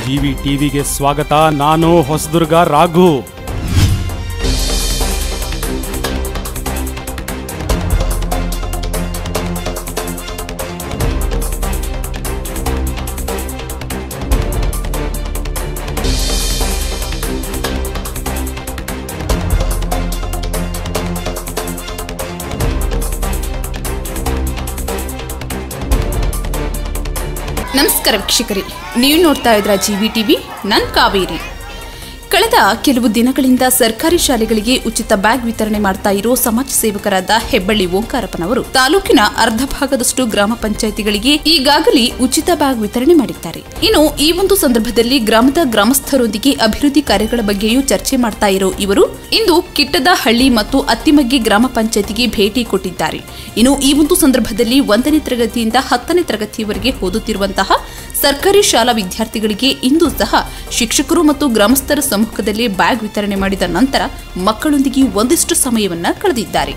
GV ಟಿವಿಗೆ ಸ್ವಾಗತ ನಾನು ಹೊಸದುರ್ಗ ರಾಘು ನಮಸ್ಕಾರ ವೀಕ್ಷಕರೇ ನೀವು ನೋಡ್ತಾ ಇದ್ರ ಜಿವಿ ಟಿವಿ ನನ್ ಕಾವೇರಿ ಕಳೆದ ಕೆಲವು ದಿನಗಳಿಂದ ಸರ್ಕಾರಿ ಶಾಲೆಗಳಿಗೆ ಉಚಿತ ಬ್ಯಾಗ್ ವಿತರಣೆ ಮಾಡ್ತಾ ಇರೋ ಸಮಾಜ ಸೇವಕರಾದ ಹೆಬ್ಬಳ್ಳಿ ಓಂಕಾರಪ್ಪನವರು ತಾಲೂಕಿನ ಅರ್ಧ ಭಾಗದಷ್ಟು ಗ್ರಾಮ ಪಂಚಾಯಿತಿಗಳಿಗೆ ಈಗಾಗಲೇ ಉಚಿತ ಬ್ಯಾಗ್ ವಿತರಣೆ ಮಾಡಿದ್ದಾರೆ ಇನ್ನು ಈ ಒಂದು ಸಂದರ್ಭದಲ್ಲಿ ಗ್ರಾಮದ ಗ್ರಾಮಸ್ಥರೊಂದಿಗೆ ಅಭಿವೃದ್ಧಿ ಕಾರ್ಯಗಳ ಬಗ್ಗೆಯೂ ಚರ್ಚೆ ಮಾಡ್ತಾ ಇರೋ ಇವರು ಇಂದು ಕಿಟ್ಟದ ಹಳ್ಳಿ ಮತ್ತು ಅತ್ತಿಮಗ್ಗಿ ಗ್ರಾಮ ಪಂಚಾಯಿತಿಗೆ ಭೇಟಿ ಕೊಟ್ಟಿದ್ದಾರೆ ಇನ್ನು ಈ ಒಂದು ಸಂದರ್ಭದಲ್ಲಿ ಒಂದನೇ ತರಗತಿಯಿಂದ ಹತ್ತನೇ ತರಗತಿಯವರೆಗೆ ಓದುತ್ತಿರುವಂತಹ ಸರ್ಕಾರಿ ಶಾಲಾ ವಿದ್ಯಾರ್ಥಿಗಳಿಗೆ ಇಂದು ಸಹ ಶಿಕ್ಷಕರು ಮತ್ತು ಗ್ರಾಮಸ್ಥರ ಸಮ್ಮುಖದಲ್ಲಿ ಬ್ಯಾಗ್ ವಿತರಣೆ ಮಾಡಿದ ನಂತರ ಮಕ್ಕಳೊಂದಿಗೆ ಒಂದಿಷ್ಟು ಸಮಯವನ್ನ ಕಳೆದಿದ್ದಾರೆ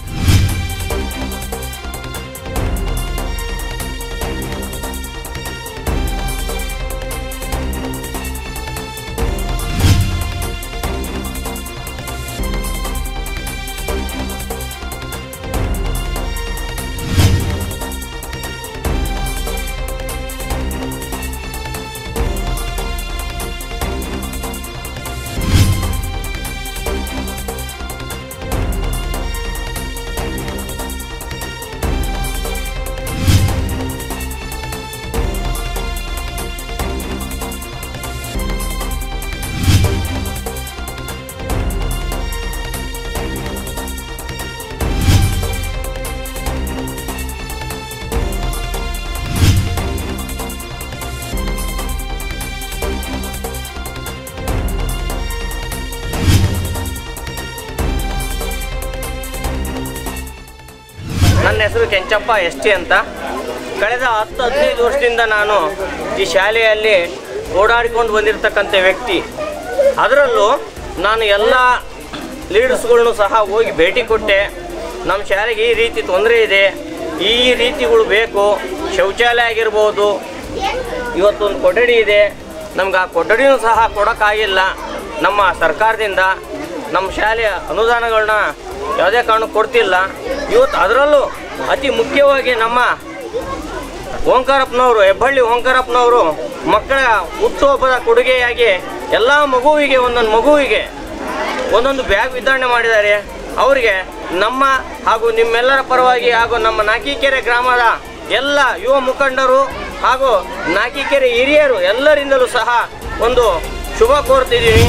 ನನ್ನ ಹೆಸರು ಕೆಂಚಪ್ಪ ಎಸ್ ಟಿ ಅಂತ ಕಳೆದ ಹತ್ತು ಹದಿನೈದು ವರ್ಷದಿಂದ ನಾನು ಈ ಶಾಲೆಯಲ್ಲಿ ಓಡಾಡಿಕೊಂಡು ಬಂದಿರತಕ್ಕಂಥ ವ್ಯಕ್ತಿ ಅದರಲ್ಲೂ ನಾನು ಎಲ್ಲ ಲೀಡರ್ಸ್ಗಳ್ನು ಸಹ ಹೋಗಿ ಭೇಟಿ ಕೊಟ್ಟೆ ನಮ್ಮ ಶಾಲೆಗೆ ಈ ರೀತಿ ತೊಂದರೆ ಇದೆ ಈ ರೀತಿಗಳು ಬೇಕು ಶೌಚಾಲಯ ಆಗಿರ್ಬೋದು ಇವತ್ತೊಂದು ಕೊಠಡಿ ಇದೆ ನಮ್ಗೆ ಆ ಕೊಠಡಿನೂ ಸಹ ಕೊಡೋಕ್ಕಾಗಿಲ್ಲ ನಮ್ಮ ಸರ್ಕಾರದಿಂದ ನಮ್ಮ ಶಾಲೆಯ ಅನುದಾನಗಳನ್ನ ಯಾವುದೇ ಕಾರಣಕ್ಕೆ ಕೊಡ್ತಿಲ್ಲ ಇವತ್ತು ಅದರಲ್ಲೂ ಅತಿ ಮುಖ್ಯವಾಗಿ ನಮ್ಮ ಓಂಕಾರಪ್ಪನವರು ಹೆಬ್ಬಳ್ಳಿ ಓಂಕಾರಪ್ಪನವರು ಮಕ್ಕಳ ಹುಟ್ಟುಹಬ್ಬದ ಕೊಡುಗೆಯಾಗಿ ಎಲ್ಲ ಮಗುವಿಗೆ ಒಂದೊಂದು ಮಗುವಿಗೆ ಒಂದೊಂದು ಬ್ಯಾಗ್ ವಿತರಣೆ ಮಾಡಿದ್ದಾರೆ ಅವರಿಗೆ ನಮ್ಮ ಹಾಗೂ ನಿಮ್ಮೆಲ್ಲರ ಪರವಾಗಿ ಹಾಗೂ ನಮ್ಮ ನಾಕಿಕೆರೆ ಗ್ರಾಮದ ಎಲ್ಲ ಯುವ ಮುಖಂಡರು ಹಾಗೂ ನಾಕಿಕೆರೆ ಹಿರಿಯರು ಎಲ್ಲರಿಂದಲೂ ಸಹ ಒಂದು ಶುಭ ಕೋರ್ತಿದ್ದೀನಿ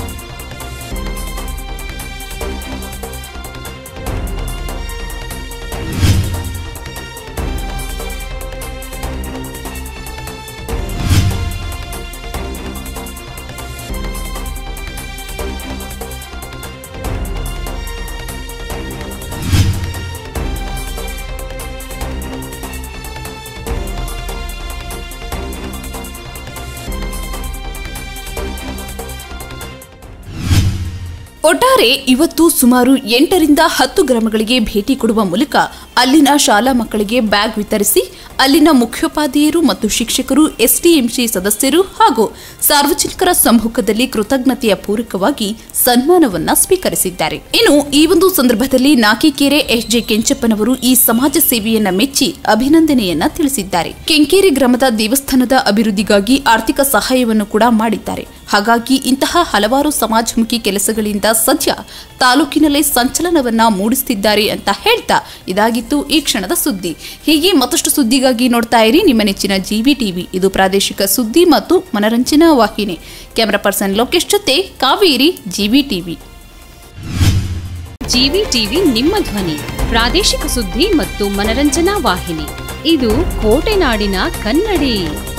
ಒಟ್ಟಾರೆ ಇವತ್ತು ಸುಮಾರು ಎಂಟರಿಂದ ಹತ್ತು ಗ್ರಾಮಗಳಿಗೆ ಭೇಟಿ ಕೊಡುವ ಮೂಲಕ ಅಲ್ಲಿನ ಶಾಲಾ ಮಕ್ಕಳಿಗೆ ಬ್ಯಾಗ್ ವಿತರಿಸಿ ಅಲ್ಲಿನ ಮುಖ್ಯೋಪಾಧ್ಯಾಯರು ಮತ್ತು ಶಿಕ್ಷಕರು ಎಸ್ಟಿಎಂಸಿ ಸದಸ್ಯರು ಹಾಗೂ ಸಾರ್ವಜನಿಕರ ಸಮ್ಮುಖದಲ್ಲಿ ಕೃತಜ್ಞತೆಯ ಪೂರಕವಾಗಿ ಸನ್ಮಾನವನ್ನ ಸ್ವೀಕರಿಸಿದ್ದಾರೆ ಇನ್ನು ಈ ಒಂದು ಸಂದರ್ಭದಲ್ಲಿ ನಾಕಿಕೆರೆ ಎಸ್ಜೆ ಕೆಂಚಪ್ಪನವರು ಈ ಸಮಾಜ ಸೇವೆಯನ್ನ ಮೆಚ್ಚಿ ಅಭಿನಂದನೆಯನ್ನ ತಿಳಿಸಿದ್ದಾರೆ ಕೆಂಕೇರಿ ಗ್ರಾಮದ ದೇವಸ್ಥಾನದ ಅಭಿವೃದ್ಧಿಗಾಗಿ ಆರ್ಥಿಕ ಸಹಾಯವನ್ನು ಕೂಡ ಮಾಡಿದ್ದಾರೆ ಹಾಗಾಗಿ ಇಂತಹ ಹಲವಾರು ಸಮಾಜಮುಖಿ ಕೆಲಸಗಳಿಂದ ಸದ್ಯ ತಾಲೂಕಿನಲ್ಲೇ ಸಂಚಲನವನ್ನ ಮೂಡಿಸುತ್ತಿದ್ದಾರೆ ಅಂತ ಹೇಳ್ತಾ ಇದಾಗಿತ್ತು ಈ ಕ್ಷಣದ ಸುದ್ದಿ ಹೀಗೆ ಮತ್ತಷ್ಟು ಸುದ್ದಿಗಾಗಿ ನೋಡ್ತಾ ಇರಿ ನಿಮ್ಮ ನೆಚ್ಚಿನ ಜಿವಿ ಟಿವಿ ಇದು ಪ್ರಾದೇಶಿಕ ಸುದ್ದಿ ಮತ್ತು ಮನರಂಜನಾ ವಾಹಿನಿ ಕ್ಯಾಮರಾ ಪರ್ಸನ್ ಲೋಕೇಶ್ ಜೊತೆ Kaveri GV TV GV TV ನಿಮ್ಮ ಧ್ವನಿ ಪ್ರಾದೇಶಿಕ ಸುದ್ದಿ ಮತ್ತು ಮನರಂಜನಾ ವಾಹಿನಿ ಇದು ಕೋಟೆನಾಡಿನ ಕನ್ನಡಿ